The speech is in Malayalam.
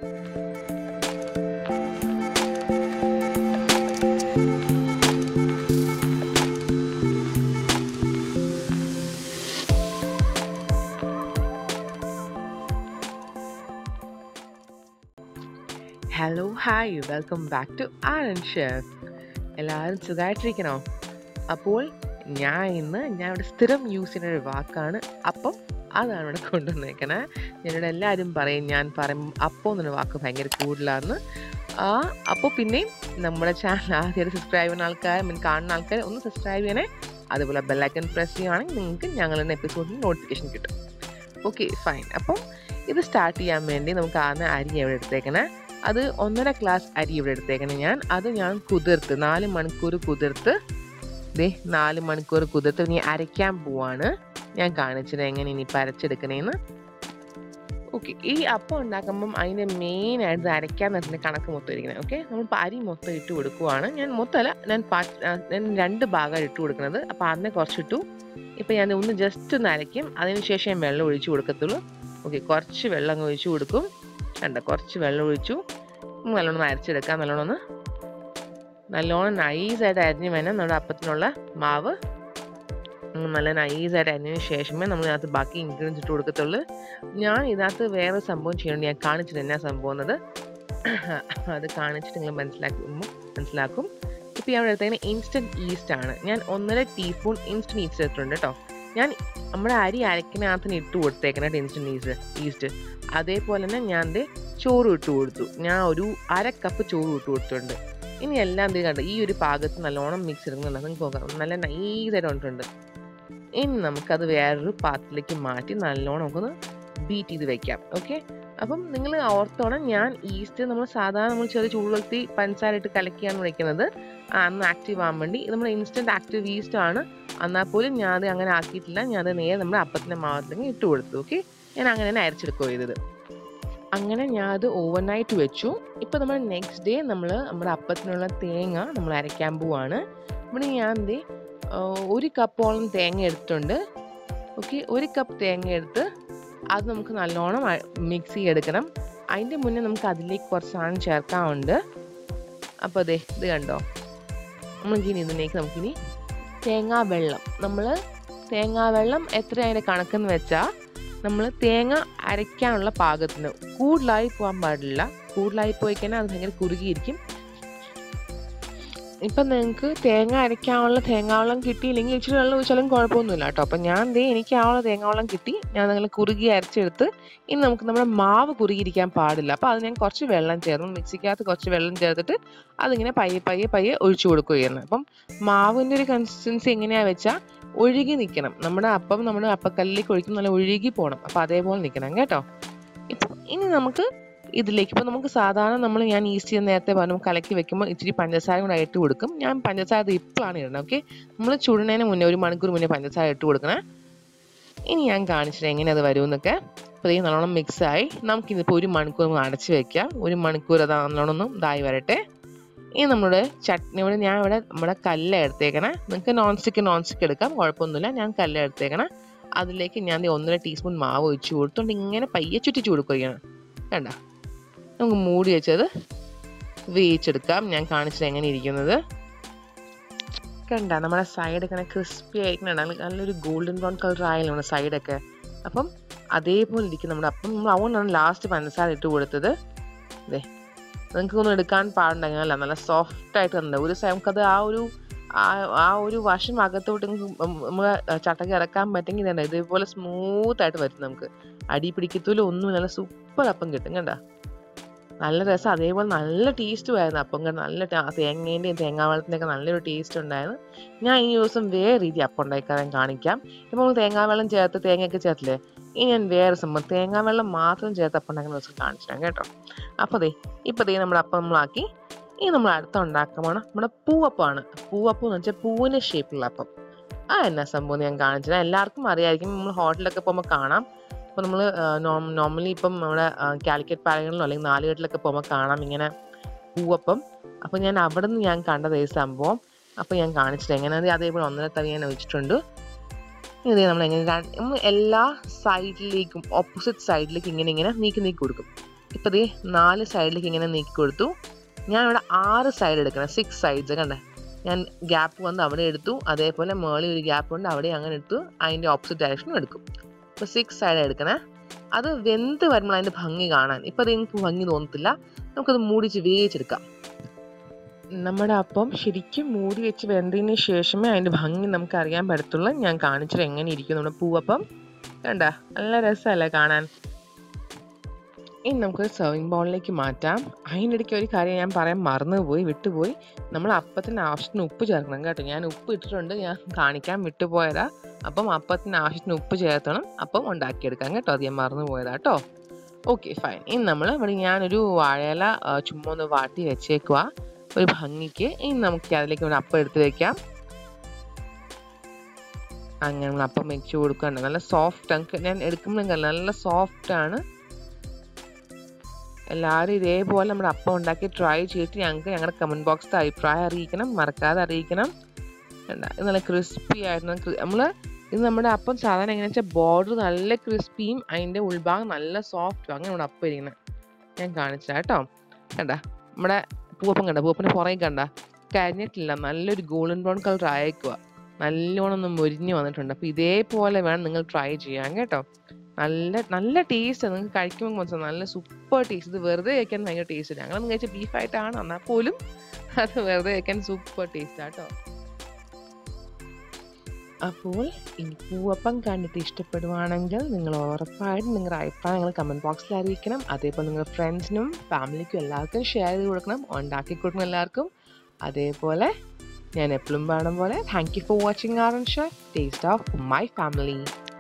hello hi welcome back to ആരൻ ഷെഫ് എല്ലാവരും സുഖമായിട്ടിരിക്കണോ അപ്പോൾ ഞാൻ ഇന്ന് ഞാൻ ഇവിടെ സ്ഥിരം യൂസ് ചെയ്യുന്ന ഒരു വാക്കാണ് അപ്പം അതാണ് ഇവിടെ കൊണ്ടുവന്നേക്കണേ ഞാനിവിടെ എല്ലാവരും പറയും ഞാൻ പറയും അപ്പം എന്നൊരു വാക്ക് ഭയങ്കര കൂടുതലാന്ന് ആ അപ്പോൾ പിന്നെയും നമ്മുടെ ചാനൽ ആദ്യമായിട്ട് സബ്സ്ക്രൈബ് ചെയ്യുന്ന ആൾക്കാർ മീൻ കാണുന്ന ആൾക്കാർ ഒന്ന് സബ്സ്ക്രൈബ് ചെയ്യണേ അതുപോലെ ബെല്ലൈക്കൺ പ്രസ് ചെയ്യുകയാണെങ്കിൽ നിങ്ങൾക്ക് ഞങ്ങളുടെ എപ്പിസോഡിന് നോട്ടിഫിക്കേഷൻ കിട്ടും ഓക്കെ ഫൈൻ അപ്പം ഇത് സ്റ്റാർട്ട് ചെയ്യാൻ വേണ്ടി നമുക്ക് ആദ്യം അരി എവിടെ എടുത്തേക്കണേ അത് ഒന്നര ഗ്ലാസ് അരി ഇവിടെ എടുത്തേക്കണേ ഞാൻ അത് ഞാൻ കുതിർത്ത് നാല് മണിക്കൂർ കുതിർത്ത് ദേ നാല് മണിക്കൂർ കുതിർത്ത് ഇനി അരയ്ക്കാൻ പോവാണ് ഞാൻ കാണിച്ചത് എങ്ങനെ ഇനി അരച്ചെടുക്കണേന്ന് ഓക്കെ ഈ അപ്പം ഉണ്ടാക്കുമ്പം അതിൻ്റെ മെയിൻ ആയിട്ട് അരയ്ക്കാൻ നേരത്തിൻ്റെ കണക്ക് മൊത്തം ഇരിക്കുന്നത് ഓക്കെ നമ്മൾ അരി മൊത്തം ഇട്ട് കൊടുക്കുവാണ് ഞാൻ മൊത്തമല്ല ഞാൻ പാ ഞാൻ രണ്ട് ഭാഗമാണ് ഇട്ട് കൊടുക്കുന്നത് അപ്പോൾ അതിനെ കുറച്ചിട്ടു ഇപ്പം ഞാൻ ഒന്ന് ജസ്റ്റ് ഒന്ന് അരയ്ക്കും അതിനുശേഷം വെള്ളം ഒഴിച്ചു കൊടുക്കത്തുള്ളൂ ഓക്കെ കുറച്ച് വെള്ളം അങ്ങ് ഒഴിച്ചു കൊടുക്കും കണ്ട കുറച്ച് വെള്ളം ഒഴിച്ചു നല്ലോണം അരച്ചെടുക്കാം നല്ലോണം ഒന്ന് നല്ലോണം നൈസായിട്ട് അരിഞ്ഞ് വേണം നമ്മുടെ അപ്പത്തിനുള്ള മാവ് നല്ല നൈസായിട്ട് അരിഞ്ഞതിന് ശേഷമേ നമ്മൾ ഇതിനകത്ത് ബാക്കി ഇൻഗ്രീഡിയൻസ് ഇട്ട് കൊടുക്കത്തുള്ളൂ ഞാൻ ഇതിനകത്ത് വേറെ സംഭവം ചെയ്യണം ഞാൻ കാണിച്ചിട്ട് എന്നാ സംഭവം എന്നത് അത് കാണിച്ചിട്ട് നിങ്ങൾ മനസ്സിലാക്കുമ്പോൾ മനസ്സിലാക്കും ഇപ്പോൾ ഞാൻ എടുത്തേക്കുന്ന ഇൻസ്റ്റൻറ്റ് ഈസ്റ്റ് ആണ് ഞാൻ ഒന്നര ടീസ്പൂൺ ഇൻസ്റ്റൻറ്റ് ഈസ്റ്റ് എടുത്തിട്ടുണ്ട് കേട്ടോ ഞാൻ നമ്മുടെ അരി അരക്കിനകത്തിന് ഇട്ട് കൊടുത്തേക്കണം ഇൻസ്റ്റൻറ്റ് ഈസ്റ്റ് ഈസ്റ്റ് അതേപോലെ തന്നെ ഞാൻ ദേ ചോറ് ഇട്ട് കൊടുത്തു ഞാൻ ഒരു അര കപ്പ് ചോറ് ഇട്ട് കൊടുത്തിട്ടുണ്ട് ഇനി എല്ലാം എന്ത് കണ്ടു ഈ ഒരു പാകത്ത് നല്ലോണം മിക്സ് എടുക്കുന്നുണ്ട് നിങ്ങൾക്ക് നോക്കാം നല്ല നൈസായിട്ട് വന്നിട്ടുണ്ട് ഇനി നമുക്കത് വേറൊരു പാത്രത്തിലേക്ക് മാറ്റി നല്ലോണം നമുക്കൊന്ന് ബീറ്റ് ചെയ്ത് വെക്കാം ഓക്കെ അപ്പം നിങ്ങൾ ഓർത്തോണം ഞാൻ ഈസ്റ്റ് നമ്മൾ സാധാരണ നമ്മൾ ചെറിയ ചൂടുവെള്ളത്തി പഞ്ചസാര ഇട്ട് കലക്കിയാണ് വിളിക്കുന്നത് അന്ന് ആക്റ്റീവ് ആകാൻ വേണ്ടി ഇത് നമ്മൾ ഇൻസ്റ്റൻറ്റ് ആക്റ്റീവ് ഈസ്റ്റ് ആണ് എന്നാൽ പോലും ഞാൻ അത് അങ്ങനെ ആക്കിയിട്ടില്ല ഞാൻ അത് നേരെ നമ്മുടെ അപ്പത്തിൻ്റെ മാവത്തിലേക്ക് ഇട്ട് കൊടുത്തു ഓക്കെ ഞാൻ അങ്ങനെ തന്നെ അരച്ചെടുക്കുക ചെയ്തത് അങ്ങനെ ഞാൻ അത് ഓവർനൈറ്റ് വെച്ചു ഇപ്പോൾ നമ്മൾ നെക്സ്റ്റ് ഡേ നമ്മൾ നമ്മുടെ അപ്പത്തിനുള്ള തേങ്ങ നമ്മൾ അരയ്ക്കാൻ പോവാണ് ഇവിടെ ഞാൻ എന്തേ ഒരു കപ്പോളം തേങ്ങ എടുത്തിട്ടുണ്ട് ഓക്കെ ഒരു കപ്പ് തേങ്ങ എടുത്ത് അത് നമുക്ക് നല്ലോണം മിക്സ് ചെയ്തെടുക്കണം അതിൻ്റെ മുന്നേ നമുക്ക് അതിലേക്ക് കുറച്ച് സാധനം ചേർക്കാനുണ്ട് അപ്പോൾ അതെ ഇത് കണ്ടോ നമുക്കിനി ഇതിലേക്ക് നമുക്കിനി തേങ്ങാ വെള്ളം നമ്മൾ തേങ്ങാ വെള്ളം എത്ര അതിൻ്റെ കണക്കെന്ന് വെച്ചാൽ നമ്മൾ തേങ്ങ അരയ്ക്കാനുള്ള പാകത്തിന് കൂടുതലായി പോകാൻ പാടില്ല കൂടുതലായി പോയി കഴിഞ്ഞാൽ അത് ഭയങ്കര കുറുകിയിരിക്കും ഇപ്പം നിങ്ങൾക്ക് തേങ്ങ അരയ്ക്കാനുള്ള തേങ്ങാവെള്ളം കിട്ടിയില്ലെങ്കിൽ ഇച്ചിരി വെള്ളം ഒഴിച്ചാലും കുഴപ്പമൊന്നുമില്ല കേട്ടോ അപ്പം ഞാൻ ദേ എനിക്ക് ആവുള്ള തേങ്ങാവെള്ളം കിട്ടി ഞാൻ നിങ്ങൾ കുറുകി അരച്ചെടുത്ത് ഇനി നമുക്ക് നമ്മുടെ മാവ് കുറുകിയിരിക്കാൻ പാടില്ല അപ്പോൾ അത് ഞാൻ കുറച്ച് വെള്ളം ചേർന്നു മിക്സിക്കകത്ത് കുറച്ച് വെള്ളം ചേർത്തിട്ട് അതിങ്ങനെ പയ്യെ പയ്യെ പയ്യെ ഒഴിച്ചു കൊടുക്കുകയായിരുന്നു അപ്പം മാവിൻ്റെ ഒരു കൺസിസ്റ്റൻസി എങ്ങനെയാണെന്ന് വെച്ചാൽ ഒഴുകി നിൽക്കണം നമ്മുടെ അപ്പം നമ്മുടെ അപ്പക്കല്ലിലേക്ക് ഒഴിക്കും നല്ല ഒഴുകി പോകണം അപ്പോൾ അതേപോലെ നിൽക്കണം കേട്ടോ ഇപ്പം ഇനി നമുക്ക് ഇതിലേക്ക് ഇപ്പോൾ നമുക്ക് സാധാരണ നമ്മൾ ഞാൻ ഈസ്റ്റ് ചെയ്ത് നേരത്തെ പറഞ്ഞു കലക്കി വെക്കുമ്പോൾ ഇച്ചിരി പഞ്ചസാര കൂടെ ഇട്ട് കൊടുക്കും ഞാൻ പഞ്ചസാര ഇപ്പോഴാണ് ഇടുന്നത് ഓക്കെ നമ്മൾ ചുടുന്നതിന് മുന്നേ ഒരു മണിക്കൂർ മുന്നേ പഞ്ചസാര ഇട്ട് കൊടുക്കണേ ഇനി ഞാൻ കാണിച്ചിട്ട് എങ്ങനെ അത് വരുമെന്നൊക്കെ അപ്പോൾ ഈ നല്ലോണം മിക്സായി നമുക്കിതിപ്പോൾ ഒരു മണിക്കൂർ നമ്മൾ അടച്ച് വെക്കാം ഒരു മണിക്കൂർ അത് നല്ലോണം ഒന്ന് ഇതായി വരട്ടെ ഇനി നമ്മുടെ ചട്നി ഇവിടെ ഞാൻ ഇവിടെ നമ്മുടെ കല്ല് എടുത്തേക്കണേ നിങ്ങൾക്ക് നോൺ സ്റ്റിക്ക് നോൺ സ്റ്റിക്ക് എടുക്കാം കുഴപ്പമൊന്നുമില്ല ഞാൻ കല്ല് എടുത്തേക്കണേ അതിലേക്ക് ഞാൻ ഒന്നര ടീസ്പൂൺ മാവ് ഒഴിച്ച് കൊടുത്തുകൊണ്ട് ഇങ്ങനെ പയ്യെ ചുറ്റിച്ച് കൊടുക്കുകയാണ് കണ്ട നമുക്ക് മൂടി വെച്ചത് വേവിച്ചെടുക്കാം ഞാൻ കാണിച്ചത് എങ്ങനെ ഇരിക്കുന്നത് കണ്ട നമ്മുടെ സൈഡൊക്കെ ഇങ്ങനെ ക്രിസ്പി ആയിരിക്കുന്നുണ്ട് നല്ലൊരു ഗോൾഡൻ ബ്രൗൺ കളർ ആയാലും നമ്മുടെ സൈഡൊക്കെ അപ്പം അതേപോലെ ഇരിക്കും നമ്മുടെ അപ്പം നമ്മൾ അതുകൊണ്ടാണ് ലാസ്റ്റ് പഞ്ചസാര ഇട്ട് കൊടുത്തത് അതെ നിങ്ങൾക്കൊന്നും എടുക്കാൻ പാടുണ്ടെങ്കിലല്ല നല്ല സോഫ്റ്റ് ആയിട്ട് തന്നെ ഒരു നമുക്കത് ആ ഒരു ആ ഒരു വശം അകത്തോട്ട് നമ്മൾ ചട്ടക്ക് ഇറക്കാൻ പറ്റുമെങ്കിൽ തന്നെ ഇതേപോലെ സ്മൂത്ത് ആയിട്ട് വരും നമുക്ക് അടി പിടിക്കത്തൂലും ഒന്നും നല്ല സൂപ്പർ അപ്പം കിട്ടും കണ്ട നല്ല രസം അതേപോലെ നല്ല ടേസ്റ്റും ആയിരുന്നു അപ്പം കണ്ട നല്ല തേങ്ങേൻ്റെയും തേങ്ങാവെള്ളത്തിൻ്റെയൊക്കെ നല്ലൊരു ടേസ്റ്റ് ഉണ്ടായിരുന്നു ഞാൻ ഈ ദിവസം വേറെ രീതി അപ്പം ഉണ്ടാക്കാൻ കാണിക്കാം ഇപ്പോൾ നമ്മൾ തേങ്ങാവെള്ളം ചേർത്ത് തേങ്ങയൊക്കെ ചേർത്തില്ലേ ഇനി ഞാൻ വേറെ സംഭവം തേങ്ങാവെള്ളം മാത്രം ചേർത്ത് അപ്പം ഉണ്ടാക്കുന്ന ദിവസം കാണിച്ചു തരാം കേട്ടോ അപ്പോൾ ദേ ഇപ്പോൾ ദേ നമ്മുടെ അപ്പം നമ്മളാക്കി ഇനി നമ്മൾ അടുത്ത ഉണ്ടാക്കുമ്പോൾ നമ്മുടെ പൂവപ്പമാണ് പൂവപ്പം എന്ന് വെച്ചാൽ പൂവിൻ്റെ ഷേപ്പിലുള്ള അപ്പം ആ എന്നാ സംഭവം ഞാൻ കാണിച്ചത് എല്ലാവർക്കും അറിയായിരിക്കും നമ്മൾ ഹോട്ടലൊക്കെ പോകുമ്പോൾ കാണാം അപ്പോൾ നമ്മൾ നോർമലി ഇപ്പം നമ്മുടെ കാലിക്കറ്റ് പാലകളിലോ അല്ലെങ്കിൽ നാലുകെട്ടിലൊക്കെ പോകുമ്പോൾ കാണാം ഇങ്ങനെ പൂവപ്പം അപ്പോൾ ഞാൻ അവിടെ നിന്ന് ഞാൻ കണ്ടത് ഈ സംഭവം അപ്പോൾ ഞാൻ കാണിച്ചിട്ട് എങ്ങനെ അതേപോലെ ഒന്നര തവി ഞാൻ വെച്ചിട്ടുണ്ട് ഇത് നമ്മൾ എങ്ങനെ നമ്മൾ എല്ലാ സൈഡിലേക്കും ഓപ്പോസിറ്റ് സൈഡിലേക്ക് ഇങ്ങനെ ഇങ്ങനെ നീക്കി നീക്കി കൊടുക്കും ഇപ്പോൾ ദേ നാല് സൈഡിലേക്ക് ഇങ്ങനെ നീക്കി കൊടുത്തു ഞാൻ ഇവിടെ ആറ് സൈഡ് എടുക്കണം സിക്സ് സൈഡ്സ് കണ്ടേ ഞാൻ ഗ്യാപ്പ് വന്ന് അവിടെ എടുത്തു അതേപോലെ മേളിൽ ഒരു ഗ്യാപ്പ് ഉണ്ട് അവിടെ അങ്ങനെ എടുത്തു അതിൻ്റെ ഓപ്പോസിറ്റ് ഡയറക്ഷനും എടുക്കും അപ്പോൾ സിക്സ് സൈഡ് എടുക്കണേ അത് വെന്ത് വരുമ്പോൾ അതിൻ്റെ ഭംഗി കാണാൻ ഇപ്പോൾ അത് എനിക്ക് ഭംഗി തോന്നത്തില്ല നമുക്കത് മൂടിച്ച് വേവിച്ചെടുക്കാം നമ്മുടെ അപ്പം ശരിക്കും മൂടി വെച്ച് വെന്തതിന് ശേഷമേ അതിൻ്റെ ഭംഗി നമുക്ക് അറിയാൻ പറ്റത്തുള്ളൂ ഞാൻ കാണിച്ചത് എങ്ങനെ ഇരിക്കും നമ്മുടെ പൂവപ്പം കണ്ട നല്ല രസമല്ലേ കാണാൻ ഇനി നമുക്ക് സെർവിങ് ബൗളിലേക്ക് മാറ്റാം അതിനിടയ്ക്ക് ഒരു കാര്യം ഞാൻ പറയാൻ മറന്നുപോയി വിട്ടുപോയി നമ്മൾ അപ്പത്തിന് ആവശ്യത്തിന് ഉപ്പ് ചേർക്കണം കേട്ടോ ഞാൻ ഉപ്പ് ഇട്ടിട്ടുണ്ട് ഞാൻ കാണിക്കാൻ വിട്ടുപോയതാ അപ്പം അപ്പത്തിന് ആവശ്യത്തിന് ഉപ്പ് ചേർത്തണം അപ്പം ഉണ്ടാക്കിയെടുക്കാം കേട്ടോ അത് ഞാൻ മറന്നു പോയതാ കേട്ടോ ഓക്കെ ഫൈൻ ഇനി നമ്മൾ ഇവിടെ ഞാനൊരു വാഴയില ആ, ചുമ്മാ ഒന്ന് വാട്ടി വെച്ചേക്കുക ഒരു ഭംഗിക്ക് ഇനി നമുക്ക് അതിലേക്ക് ഒരു അപ്പം എടുത്ത് വെക്കാം അങ്ങനെ നമ്മൾ അപ്പം വെച്ച് കൊടുക്കണ്ട നല്ല സോഫ്റ്റ് നമുക്ക് ഞാൻ എടുക്കുമ്പോഴും നല്ല സോഫ്റ്റ് ആണ് എല്ലാവരും ഇതേപോലെ നമ്മുടെ അപ്പം ഉണ്ടാക്കി ട്രൈ ചെയ്തിട്ട് ഞങ്ങൾക്ക് ഞങ്ങളുടെ കമൻറ്റ് ബോക്സിൽ അഭിപ്രായം അറിയിക്കണം മറക്കാതെ അറിയിക്കണം കണ്ട ഇത് നല്ല ക്രിസ്പി ആയിരുന്നു നമ്മൾ ഇത് നമ്മുടെ അപ്പം സാധാരണ എങ്ങനെയാണെന്ന് വെച്ചാൽ ബോർഡർ നല്ല ക്രിസ്പിയും അതിൻ്റെ ഉൾഭാഗം നല്ല സോഫ്റ്റും അങ്ങനെ നമ്മുടെ അപ്പം ഇരിക്കുന്നത് ഞാൻ കാണിച്ചാ കേട്ടോ കണ്ട നമ്മുടെ പൂവപ്പം കണ്ട പൂവപ്പിൻ്റെ പുറകെ കണ്ട കരിഞ്ഞിട്ടില്ല നല്ലൊരു ഗോൾഡൻ ബ്രൗൺ കളർ ആയേക്കുക നല്ലോണം ഒന്ന് മുരിഞ്ഞ് വന്നിട്ടുണ്ട് അപ്പോൾ ഇതേപോലെ വേണം നിങ്ങൾ ട്രൈ ചെയ്യാൻ കേട്ടോ നല്ല നല്ല ടേസ്റ്റ് നിങ്ങൾക്ക് കഴിക്കുമ്പോൾ മനസ്സിലാവും നല്ല സൂപ്പർ ടേസ്റ്റ് ഇത് വെറുതെ കഴിക്കാൻ ഭയങ്കര ടേസ്റ്റ് ഞങ്ങളൊന്നും കഴിച്ച ബീഫായിട്ടാണ് എന്നാൽ പോലും അത് വെറുതെ കഴിക്കാൻ സൂപ്പർ ടേസ്റ്റ് ആട്ടോ അപ്പോൾ ഈ പൂവപ്പം കണ്ടിട്ട് ഇഷ്ടപ്പെടുവാണെങ്കിൽ നിങ്ങൾ ഉറപ്പായിട്ടും നിങ്ങളുടെ അഭിപ്രായങ്ങൾ കമൻറ്റ് ബോക്സിൽ അറിയിക്കണം അതേപോലെ നിങ്ങളുടെ ഫ്രണ്ട്സിനും ഫാമിലിക്കും എല്ലാവർക്കും ഷെയർ ചെയ്ത് കൊടുക്കണം ഉണ്ടാക്കി കൊടുക്കണം എല്ലാവർക്കും അതേപോലെ ഞാൻ എപ്പോഴും പറയണ പോലെ thank you for watching our show taste of my family